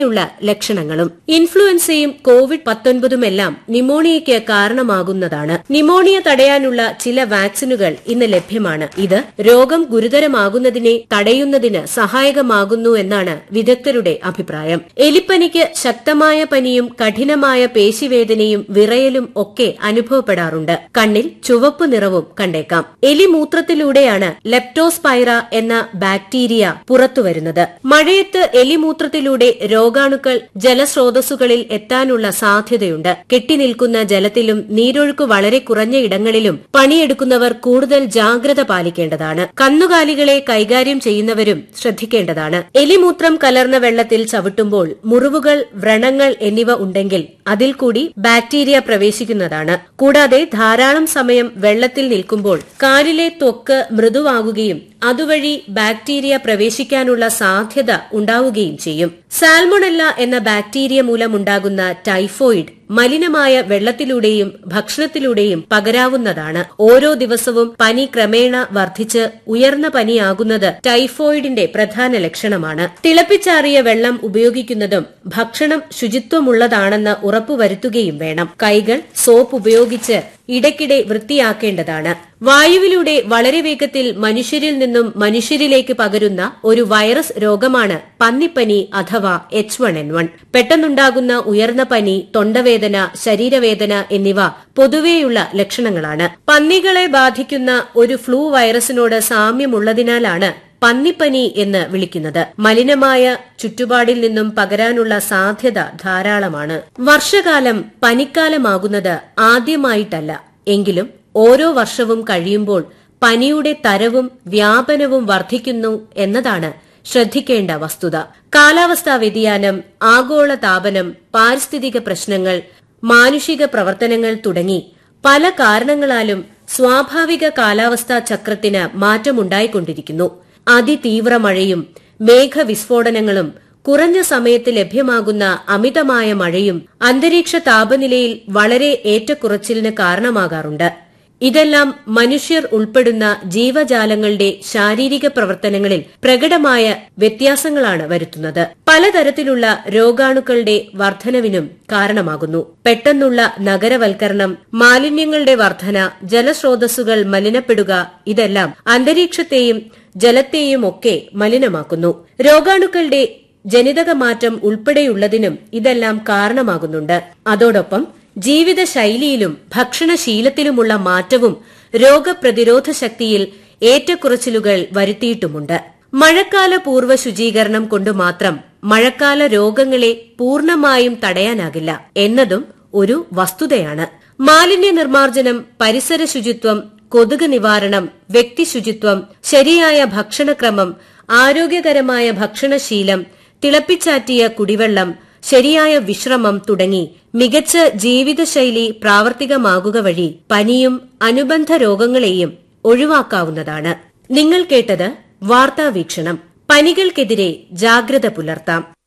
ുള്ള ലക്ഷണങ്ങളും ഇൻഫ്ലുവൻസയും Covid പത്തൊൻപതുമെല്ലാം നിമോണിയയ്ക്ക് കാരണമാകുന്നതാണ് pneumonia തടയാനുള്ള ചില വാക്സിനുകൾ ഇന്ന് ലഭ്യമാണ് ഇത് രോഗം ഗുരുതരമാകുന്നതിനെ തടയുന്നതിന് സഹായകമാകുന്നു എന്നാണ് വിദഗ്ധരുടെ അഭിപ്രായം എലിപ്പനിക്ക് ശക്തമായ പനിയും കഠിനമായ പേശിവേദനയും വിറയലും ഒക്കെ അനുഭവപ്പെടാറുണ്ട് കണ്ണിൽ ചുവപ്പ് നിറവും കണ്ടേക്കാം എലിമൂത്രത്തിലൂടെയാണ് ലെപ്റ്റോസ്പൈറ എന്ന ബാക്ടീരിയ പുറത്തുവരുന്നത് മഴയത്ത് എലിമൂത്രത്തിലൂടെ രോഗാണുക്കൾ ജലസ്രോതസ്സുകളിൽ എത്താനുള്ള സാധ്യതയുണ്ട് കെട്ടിനിൽക്കുന്ന ജലത്തിലും നീരൊഴുക്ക് വളരെ കുറഞ്ഞ ഇടങ്ങളിലും പണിയെടുക്കുന്നവർ കൂടുതൽ ജാഗ്രത പാലിക്കേണ്ടതാണ് കന്നുകാലികളെ കൈകാര്യം ചെയ്യുന്നവരും ശ്രദ്ധിക്കേണ്ടതാണ് എലിമൂത്രം കലർന്ന വെള്ളത്തിൽ ചവിട്ടുമ്പോൾ മുറിവുകൾ വ്രണങ്ങൾ എന്നിവ ഉണ്ടെങ്കിൽ അതിൽ കൂടി ബാക്ടീരിയ പ്രവേശിക്കുന്നതാണ് കൂടാതെ ധാരാളം സമയം വെള്ളത്തിൽ നിൽക്കുമ്പോൾ കാലിലെ ത്വക്ക് മൃദുവാകുകയും അതുവഴി ബാക്ടീരിയ പ്രവേശിക്കാനുള്ള സാധ്യത ഉണ്ടാവുകയും ചെയ്യും സാൽമൊണല്ല എന്ന ബാക്ടീരിയ മൂലമുണ്ടാകുന്ന ടൈഫോയിഡ് മലിനമായ വെള്ളത്തിലൂടെയും ഭക്ഷണത്തിലൂടെയും പകരാവുന്നതാണ് ഓരോ ദിവസവും പനി ക്രമേണ വർദ്ധിച്ച് ഉയർന്ന പനിയാകുന്നത് ടൈഫോയിഡിന്റെ പ്രധാന ലക്ഷണമാണ് തിളപ്പിച്ചാറിയ വെള്ളം ഉപയോഗിക്കുന്നതും ഭക്ഷണം ശുചിത്വമുള്ളതാണെന്ന് ഉറപ്പുവരുത്തുകയും വേണം കൈകൾ സോപ്പ് ഉപയോഗിച്ച് ഇടയ്ക്കിടെ വൃത്തിയാക്കേണ്ടതാണ് വായുവിലൂടെ വളരെ വേഗത്തിൽ മനുഷ്യരിൽ നിന്നും മനുഷ്യരിലേക്ക് പകരുന്ന ഒരു വൈറസ് രോഗമാണ് പന്നിപ്പനി അഥവാ എച്ച് വൺ എൻ വൺ പെട്ടെന്നുണ്ടാകുന്ന ഉയർന്ന പനി തൊണ്ടവേദന ശരീരവേദന എന്നിവ പൊതുവെയുള്ള ലക്ഷണങ്ങളാണ് പന്നികളെ ബാധിക്കുന്ന ഒരു ഫ്ലൂ വൈറസിനോട് സാമ്യമുള്ളതിനാലാണ് പന്നിപ്പനി എന്ന് വിളിക്കുന്നത് മലിനമായ ചുറ്റുപാടിൽ നിന്നും പകരാനുള്ള സാധ്യത ധാരാളമാണ് വർഷകാലം പനിക്കാലമാകുന്നത് ആദ്യമായിട്ടല്ല എങ്കിലും ഓരോ വർഷവും കഴിയുമ്പോൾ പനിയുടെ തരവും വ്യാപനവും വർദ്ധിക്കുന്നു എന്നതാണ് ശ്രദ്ധിക്കേണ്ട വസ്തുത കാലാവസ്ഥാ വ്യതിയാനം ആഗോള താപനം പാരിസ്ഥിതിക പ്രശ്നങ്ങൾ മാനുഷിക പ്രവർത്തനങ്ങൾ തുടങ്ങി പല കാരണങ്ങളാലും സ്വാഭാവിക കാലാവസ്ഥാ ചക്രത്തിന് മാറ്റമുണ്ടായിക്കൊണ്ടിരിക്കുന്നു അതിതീവ്ര മഴയും മേഘവിസ്ഫോടനങ്ങളും കുറഞ്ഞ സമയത്ത് ലഭ്യമാകുന്ന അമിതമായ മഴയും അന്തരീക്ഷ താപനിലയിൽ വളരെ ഏറ്റക്കുറച്ചിലിന് കാരണമാകാറുണ്ട് ഇതെല്ലാം മനുഷ്യർ ഉൾപ്പെടുന്ന ജീവജാലങ്ങളുടെ ശാരീരിക പ്രവർത്തനങ്ങളിൽ പ്രകടമായ വ്യത്യാസങ്ങളാണ് വരുത്തുന്നത് പലതരത്തിലുള്ള രോഗാണുക്കളുടെ വർധനവിനും കാരണമാകുന്നു പെട്ടെന്നുള്ള നഗരവൽക്കരണം മാലിന്യങ്ങളുടെ വർധന ജലസ്രോതസ്സുകൾ മലിനപ്പെടുക ഇതെല്ലാം അന്തരീക്ഷത്തെയും ജലത്തെയും ഒക്കെ മലിനമാക്കുന്നു രോഗാണുക്കളുടെ ജനിതകമാറ്റം ഉൾപ്പെടെയുള്ളതിനും ഇതെല്ലാം കാരണമാകുന്നുണ്ട് അതോടൊപ്പം ജീവിതശൈലിയിലും ഭക്ഷണശീലത്തിലുമുള്ള മാറ്റവും രോഗപ്രതിരോധ ശക്തിയിൽ ഏറ്റക്കുറച്ചിലുകൾ വരുത്തിയിട്ടുമുണ്ട് മഴക്കാല പൂർവ്വ ശുചീകരണം കൊണ്ട് മാത്രം മഴക്കാല രോഗങ്ങളെ പൂർണ്ണമായും തടയാനാകില്ല എന്നതും ഒരു വസ്തുതയാണ് മാലിന്യ നിർമ്മാർജ്ജനം പരിസര ശുചിത്വം കൊതുക് നിവാരണം വ്യക്തി ശുചിത്വം ശരിയായ ഭക്ഷണക്രമം ആരോഗ്യകരമായ ഭക്ഷണശീലം തിളപ്പിച്ചാറ്റിയ കുടിവെള്ളം ശരിയായ വിശ്രമം തുടങ്ങി മികച്ച ജീവിതശൈലി പ്രാവർത്തികമാകുക വഴി പനിയും അനുബന്ധ രോഗങ്ങളെയും ഒഴിവാക്കാവുന്നതാണ് നിങ്ങൾ കേട്ടത് വാർത്താവീക്ഷണം പനികൾക്കെതിരെ ജാഗ്രത പുലർത്താം